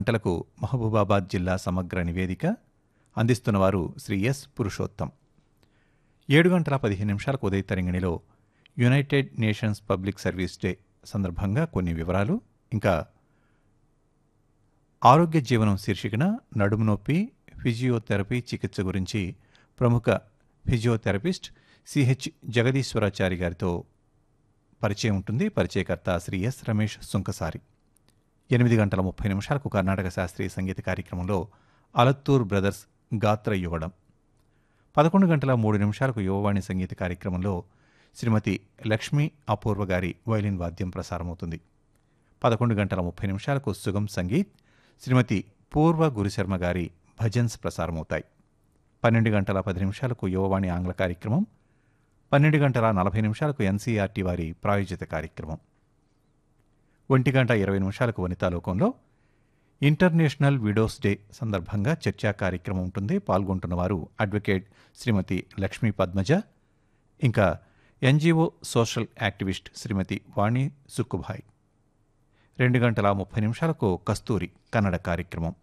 గంటలకు మహబూబాబాద్ జిల్లా సమగ్ర నివేదిక అందిస్తున్నవారు శ్రీ ఎస్ పురుషోత్తం ఏడు గంటల పదిహేను నిమిషాలకు ఉదయ తరంగిణిలో United Nations public service day సందర్భంగా కొన్ని వివరాలు ఇంకా ఆరోగ్య జీవనం శీర్షికన నడుము నొప్పి ఫిజియోథెరపీ చికిత్స గురించి ప్రముఖ ఫిజియోథెరపిస్ట్ సిహెచ్ జగదీశ్వరాచారి గారితో పరిచయం ఉంటుంది పరిచయకర్త శ్రీ ఎస్ రమేష్ సుంకసారి ఎనిమిది గంటల ముప్పై నిమిషాలకు కర్ణాటక శాస్త్రీయ సంగీత కార్యక్రమంలో అలత్తూర్ బ్రదర్స్ గాత్ర యుగడం పదకొండు గంటల మూడు నిమిషాలకు యువవాణి సంగీత కార్యక్రమంలో శ్రీమతి లక్ష్మీ అపూర్వ గారి వైలిన్ వాద్యం ప్రసారమవుతుంది పదకొండు గంటల ముప్పై నిమిషాలకు సుగం సంగీత్ శ్రీమతి పూర్వ గురుశర్మ గారి భజన్స్ ప్రసారమవుతాయి పన్నెండు గంటల పది నిమిషాలకు యువవాణి ఆంగ్ల కార్యక్రమం పన్నెండు గంటల నలభై నిమిషాలకు ఎన్సీఆర్టీ వారి ప్రాయోజిత కార్యక్రమం ఒంటి గంట ఇరవై నిమిషాలకు వనితాలోకంలో ఇంటర్నేషనల్ విడోస్ డే సందర్భంగా చర్చా కార్యక్రమం ఉంటుంది పాల్గొంటున్నవారు అడ్వకేట్ శ్రీమతి లక్ష్మీ పద్మజ ఇంకా NGO social activist Shrimati Vani Sukkubhai రెండు గంటల ముప్పై నిమిషాలకు కస్తూరి కన్నడ కార్యక్రమం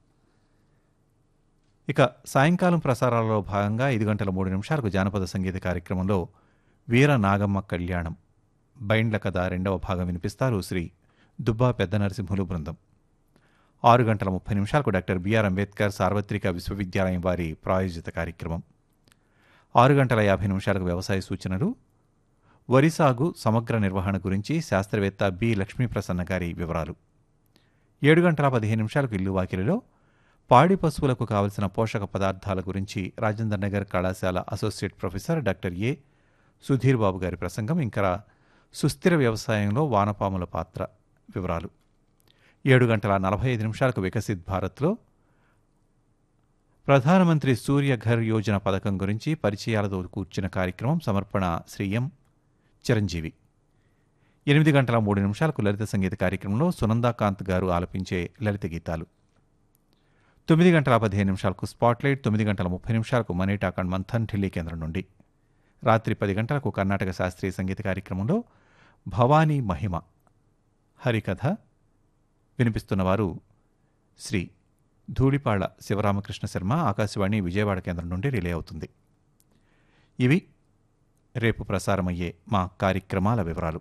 ఇక సాయంకాలం ప్రసారాలలో భాగంగా ఐదు గంటల మూడు నిమిషాలకు జానపద సంగీత కార్యక్రమంలో వీర నాగమ్మ కళ్యాణం బైండ్ల కథ రెండవ భాగం వినిపిస్తారు శ్రీ దుబ్బా పెద్ద నరసింహులు బృందం ఆరు గంటల ముప్పై నిమిషాలకు డాక్టర్ బిఆర్ అంబేద్కర్ సార్వత్రిక విశ్వవిద్యాలయం వారి ప్రాయోజిత కార్యక్రమం ఆరు గంటల యాభై నిమిషాలకు వ్యవసాయ సూచనలు వరి సాగు సమగ్ర నిర్వహణ గురించి శాస్త్రవేత్త బి లక్ష్మీప్రసన్న గారి వివరాలు ఏడు గంటల పదిహేను నిమిషాలకు ఇల్లు వాకిలిలో పాడి పశువులకు కావలసిన పోషక పదార్థాల గురించి రాజేంద్ర నగర్ కళాశాల associate professor doctor A Sudheer Babu గారి ప్రసంగం ఇంకా సుస్థిర వ్యవసాయంలో వానపాముల పాత్ర వివరాలు ఏడు గంటల నలభై ఐదు నిమిషాలకు వికసిత్ భారత్లో ప్రధానమంత్రి సూర్య ఘర్ యోజన పథకం గురించి పరిచయాలతో కూర్చిన కార్యక్రమం సమర్పణ శ్రీ ఎం చిరంజీవి ఎనిమిది గంటల మూడు నిమిషాలకు లలిత సంగీత కార్యక్రమంలో సునందాకాంత్ గారు ఆలపించే లలిత గీతాలు తొమ్మిది గంటల పదిహేను నిమిషాలకు స్పాట్లైట్ తొమ్మిది గంటల ముప్పై నిమిషాలకు మనీ టాకండ్ మంథన్ ఢిల్లీ కేంద్రం నుండి రాత్రి పది గంటలకు కర్ణాటక శాస్త్రీయ సంగీత కార్యక్రమంలో భవానీ మహిమ హరికథ వినిపిస్తున్నవారు శ్రీ ధూళిపాళ్ల శివరామకృష్ణ శర్మ ఆకాశవాణి విజయవాడ కేంద్రం నుండి రిలే అవుతుంది ఇవి రేపు ప్రసారమయ్యే మా కార్యక్రమాల వివరాలు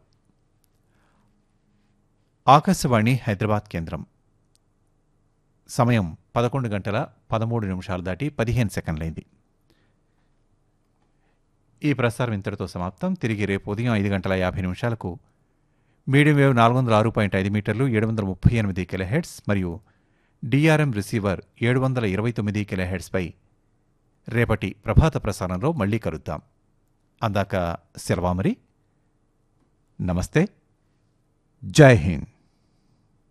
ఆకాశవాణి హైదరాబాద్ కేంద్రం సమయం పదకొండు గంటల పదమూడు నిమిషాలు దాటి పదిహేను సెకండ్లైంది ఈ ప్రసారం ఇంతటితో సమాప్తం తిరిగి రేపు ఉదయం ఐదు గంటల యాభై నిమిషాలకు మీడియం వేవ్ నాలుగు వందల ఆరు పాయింట్ ఐదు మీటర్లు ఏడు వందల ముప్పై ఎనిమిది కిలోహెడ్స్ మరియు డిఆర్ఎం రిసీవర్ ఏడు వందల ఇరవై తొమ్మిది కిలోహెడ్స్పై రేపటి ప్రభాత ప్రసారంలో మళ్ళీ కలుద్దాం అందాక సెలవా మరి నమస్తే జై హింద్